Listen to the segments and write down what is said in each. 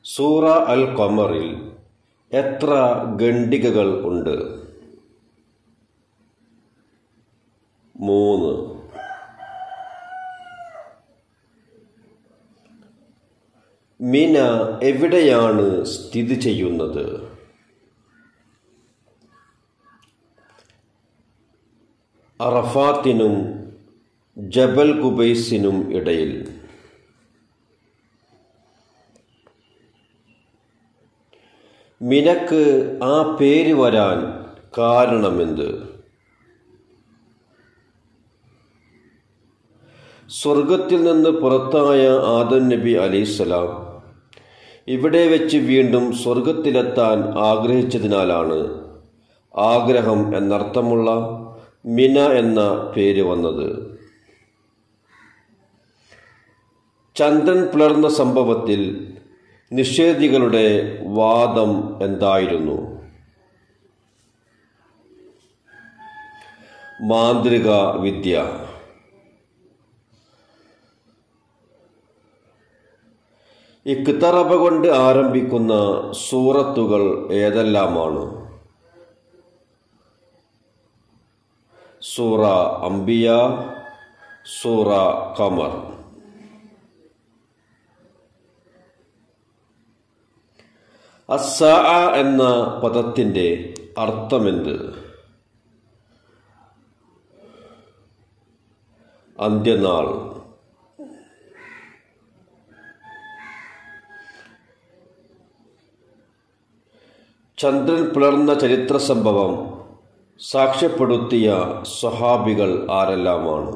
സൂറ അൽ ഖമറിൽ എത്ര ഖണ്ഡികകൾ ഉണ്ട് മൂന്ന് മിന എവിടെയാണ് സ്ഥിതി ചെയ്യുന്നത് അറഫാത്തിനും ജബൽ കുബൈസിനും ഇടയിൽ മിനക്ക് ആ പേര് വരാൻ കാരണമെന്ത് സ്വർഗത്തിൽ നിന്ന് പുറത്തായ ആദം നബി അലൈസലാം ഇവിടെ വെച്ച് വീണ്ടും സ്വർഗത്തിലെത്താൻ ആഗ്രഹിച്ചതിനാലാണ് ആഗ്രഹം എന്നർത്ഥമുള്ള മിന എന്ന പേര് വന്നത് ചന്ദ്രൻ പിളർന്ന സംഭവത്തിൽ നിഷേധികളുടെ വാദം എന്തായിരുന്നു മാന്ത്രിക വിദ്യ ഇക്തറബ കൊണ്ട് ആരംഭിക്കുന്ന സൂറത്തുകൾ ഏതെല്ലാമാണ് സൂറ അംബിയ സൂറ കമർ അസ എന്ന പദത്തിൻ്റെ അർത്ഥമെന്ത് അന്ത്യനാൾ ചന്ദ്രൻ പിളർന്ന ചരിത്ര സംഭവം സാക്ഷ്യപ്പെടുത്തിയ സ്വഹാബികൾ ആരെല്ലാമാണ്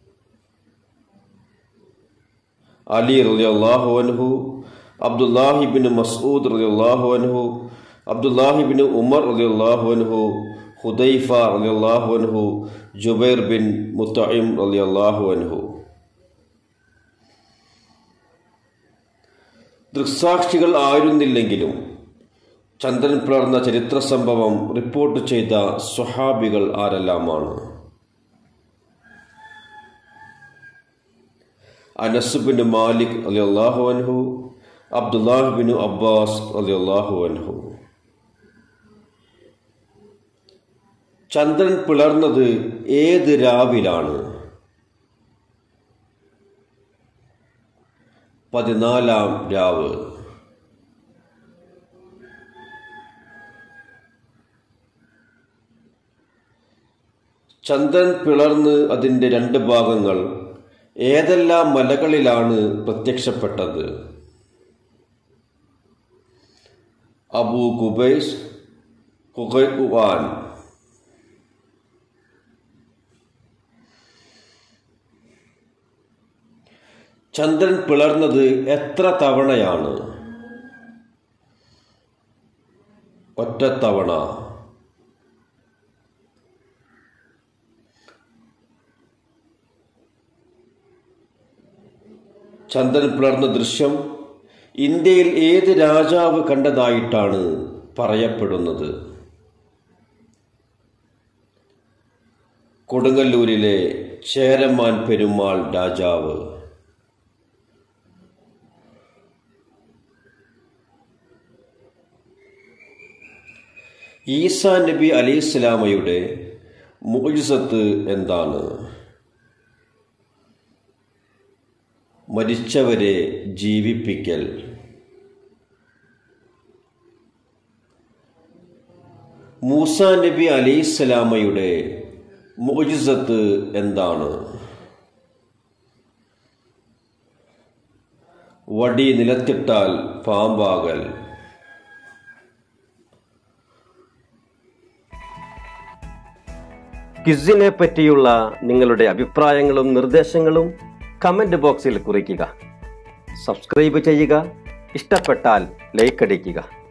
അലി റളിയല്ലാഹു അൻഹു അബ്ദുല്ലാഹിബിൻ മസ്ഊദ് റളിയല്ലാഹു അൻഹു അബ്ദുല്ലാഹിബിൻ ഉമർ റളിയല്ലാഹു അൻഹു ഹുദൈഫ റളിയല്ലാഹു അൻഹു ജുബൈർ ബിൻ മുത്തഇം റളിയല്ലാഹു അൻഹു ദൃക്സാക്ഷികൾ ആയിരുന്നില്ലെങ്കിലും ചന്ദ്രൻ പിളർന്ന ചരിത്ര സംഭവം റിപ്പോർട്ട് ചെയ്ത സ്വഹാബികൾ ആരെല്ലാമാണ് അനസുബിൻ മാലിക് അലിയല്ലാഹു അൻഹു അബ്ദുല്ലാഹിബിൻ അബ്ബാസ് അലിയല്ലാഹു അൻഹു ചന്ദ്രൻ പിളർന്നത് ഏത് രാവിലാണ് പതിനാലാം രാവ് ചന്ദ്രൻ പിളർന്ന് അതിൻ്റെ രണ്ട് ഭാഗങ്ങൾ ഏതെല്ലാം മലകളിലാണ് പ്രത്യക്ഷപ്പെട്ടത് അബൂ കുബൈസ് കുഗൈവാൻ ചന്ദ്രൻ പിളർന്നത് എത്ര തവണയാണ് ഒറ്റത്തവണ ചന്ദ്രൻ പിളർന്ന ദൃശ്യം ഇന്ത്യയിൽ ഏത് രാജാവ് കണ്ടതായിട്ടാണ് പറയപ്പെടുന്നത് കൊടുങ്ങല്ലൂരിലെ ചേരമാൻ പെരുമാൾ രാജാവ് ഈസാ നബി അലൈഹിസ്ലാമയുടെ മോജിസത്ത് എന്താണ് മരിച്ചവരെ ജീവിപ്പിക്കൽ മൂസ നബി അലൈഹിസ്സലാമയുടെ മോജിസത്ത് എന്താണ് വടി നിലത്തിട്ടാൽ പാമ്പാകൽ ക്വിസിനെ പറ്റിയുള്ള നിങ്ങളുടെ അഭിപ്രായങ്ങളും നിർദ്ദേശങ്ങളും കമന്റ് ബോക്സിൽ കുറിക്കുക സബ്സ്ക്രൈബ് ചെയ്യുക ഇഷ്ടപ്പെട്ടാൽ ലൈക്ക് അടിക്കുക